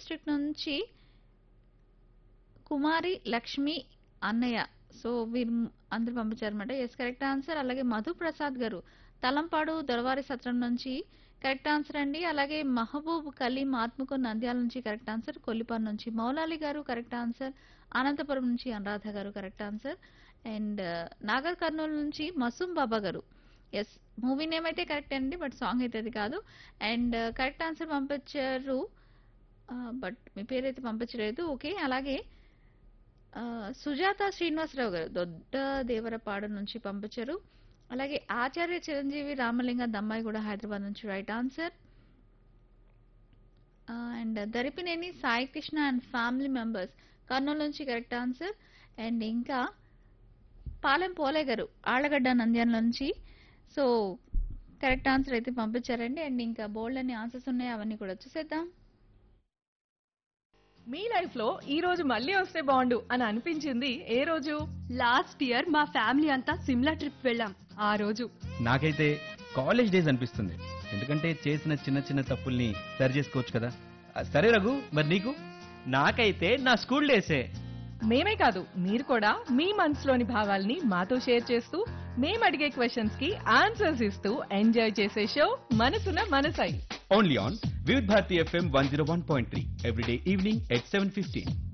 district నుంచి కుమారి లక్ష్మి అన్నయ్య so వీరు అందరు పంపించారన్నమాట ఎస్ కరెక్ట్ ఆన్సర్ అలాగే మధు ప్రసాద్ గారు తలంపాడు దొరవారి సత్రం నుంచి కరెక్ట్ ఆన్సర్ అండి అలాగే మహబూబ్ కలీం ఆత్మకు నంద్యాల నుంచి కరెక్ట్ ఆన్సర్ కొల్లిపాన్ నుంచి మౌలాలి గారు కరెక్ట్ ఆన్సర్ అనంతపురం నుంచి Anuradha garu correct answer and Nagar Kurnool నుంచి Masoom Baba garu yes movie name అయితే కరెక్ట్ అండి బట్ సాంగ్ అయితే అది కాదు అండ్ కరెక్ట్ ఆన్సర్ పంపించారు బట్ మీ పేరైతే పంపించలేదు ఓకే అలాగే ఆ, సుజాత శ్రీనివాసరావు గారు దొడ్డ దేవరపాడు నుంచి పంపించారు అలాగే ఆచార్య చిరంజీవి రామలింగ దమ్మాయి కూడా హైదరాబాద్ నుంచి right answer and Daripineni Sai Krishna and family members Kurnool నుంచి కరెక్ట్ ఆన్సర్ అండ్ ఇంకా పాలెం పోలే గారు ఆళ్ళగడ్డ నంద్యాల నుంచి సో కరెక్ట్ ఆన్సర్ అయితే పంపించారండి అండ్ ఇంకా బోల్డ్ అన్ని ఆన్సర్స్ ఉన్నాయి అవన్నీ కూడా చూసేద్దాం మీ లైఫ్ లో ఈ రోజు మళ్ళీ వస్తే బాగుండు అని అనిపించింది ఏ రోజు లాస్ట్ ఇయర్ మా ఫ్యామిలీ అంతా సిమ్లా ట్రిప్ వెళ్ళాం ఆ రోజు నాకైతే కాలేజ్ డేస్ అనిపిస్తుంది ఎందుకంటే చేసిన చిన్న చిన్న తప్పుల్ని సరి చేసుకోవచ్చు కదా ఆ, సరే రఘు మరి నీకు నాకైతే నా స్కూల్ డేసే మేమే కాదు మీరు కూడా మీ మనసులోని భావాల్ని మాతో షేర్ చేస్తూ మేము అడిగే క్వశ్చన్స్ కి ఆన్సర్స్ ఇస్తూ ఎంజాయ్ చేసే show Manasuna Manasai only on Vividh Bharati FM one zero one point three everyday evening at seven fifteen